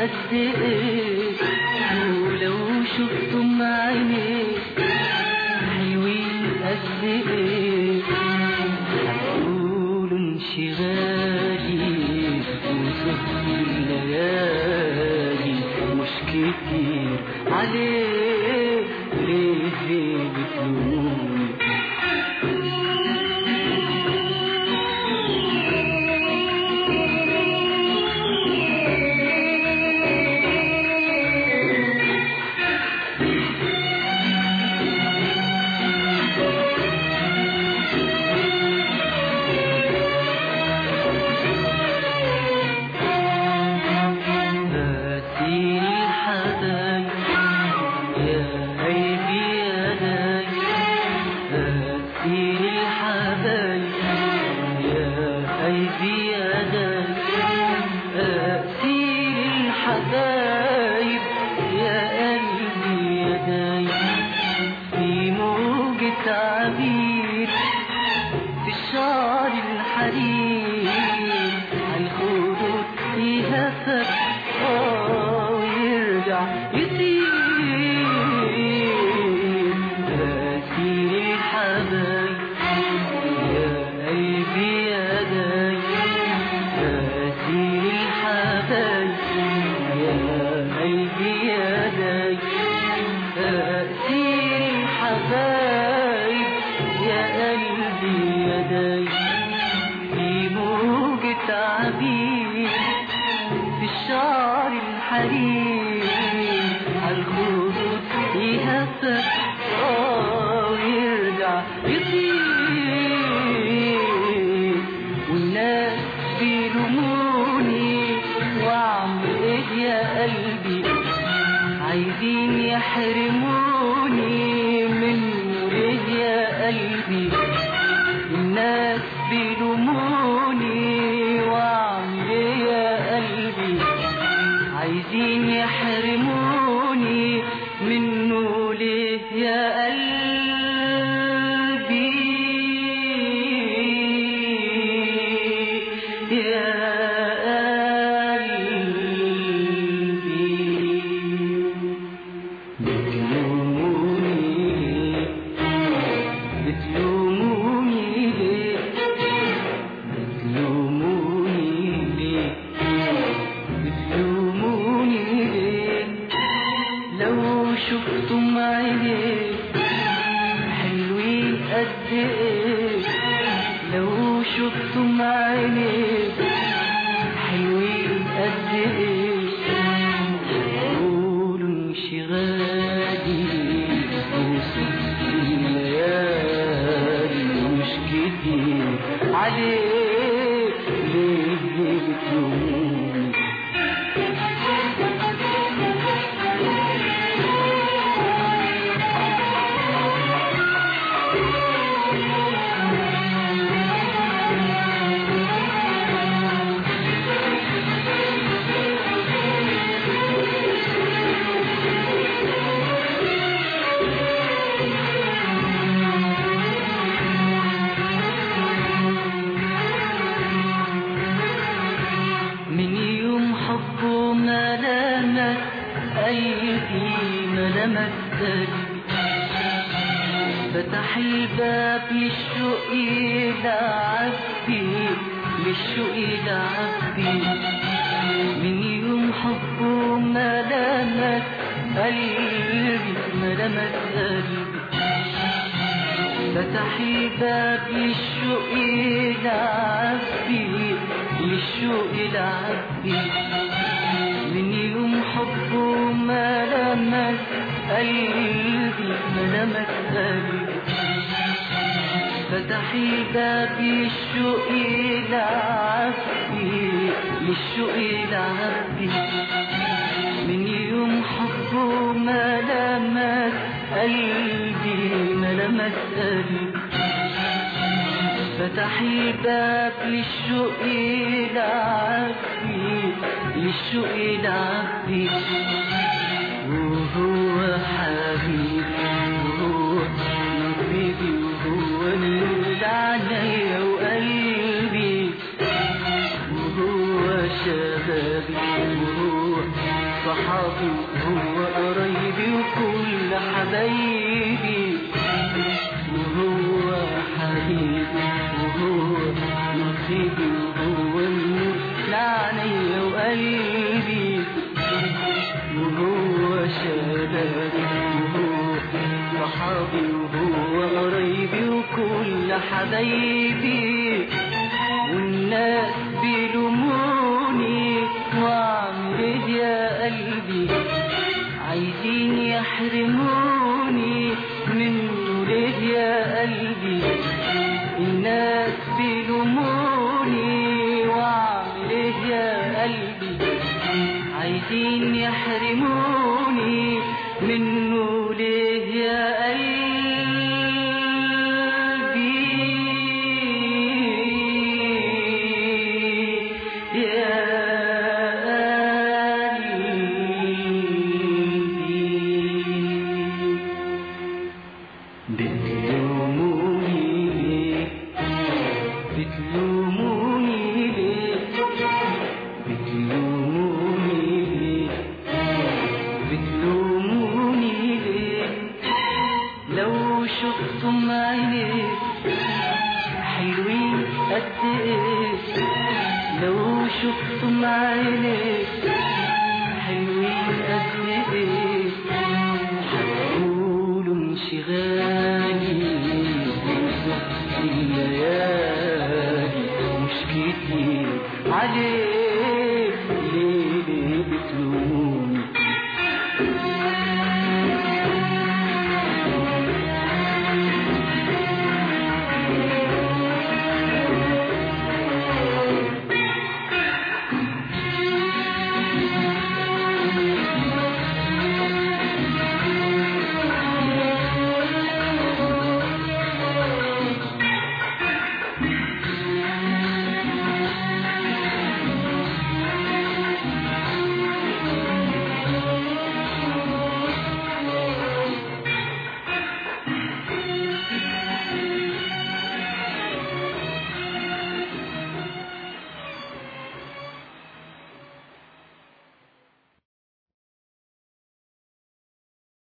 قد ايه ولو شفتم عينيه حلوين قد ايه هتقولوا انشغالي وسهر الليالي مش كتير عليه ليه ليه بتلوموني فاتين الحبايب يا قلبي يا داي فاتين الحبايب يا قلبي يا داي فاتين الحبايب يا قلبي يا داي في موجة عبير في الشعر الحرير هنخوضه يهفك اه ويرجع يطير غسيل الحبايب يا قلبي يا داي غسيل الحبايب يا قلبي يا داي غسيل الحبايب يا قلبي يا داي في موجة عبير في الشعر الحرير عالخدود يهفك اه ويرجع يطير والناس بيلوموني واعمل ايه يا قلبي عايزين يحرموني من ايه يا قلبي الناس بيلوموني واعمل ايه يا قلبي عايزين يحرموني منه ليه يا قلبي يا قلبي بتلوموني ليه بتلوموني ليه بتلوموني ليه بتلوموني ليه لو شفتم عينيه حلوين قد ايه لو شفتم عينيه حلوين قد ايه قولوا انشغالي وسط الليالي مش كتير عليه ليه ليه بتلوموني من يوم حبه ما لمس قلبي ما لمس قلبي فتح الباب للشوق يلعب بيه للشوق يلعب بيه من يوم حبه ما لمس قلبي ما لمس قلبي فتح الباب للشوق يلعب بيه للشوق يلعب بيه من يوم حبه ما لمس قلبي ما لمس قلبي فتح الباب للشوق يلعب بيه للشوق يلعب بيه من يوم حبه ما لمس قلبي ما لمس قلبي فتح الباب للشوق يلعب بيه للشوق يلعب بيه وهو حبيبي وهو نصيبي وهو نور عليا وقلبي وهو شبابي وهو صحابي وهو قرايبي وكل حبايبي وهو حبيبي وهو نصيبي وهو النور لعينيا وقلبي وهو شبابي وهو صحابي وهو قرايبي وكل حبايبي والناس بيلوموني واعمل ايه يا قلبي عايزين يحرموني منه ليه يا قلبي الناس بيلوموني واعمل ايه يا قلبي عايزين يحرموني من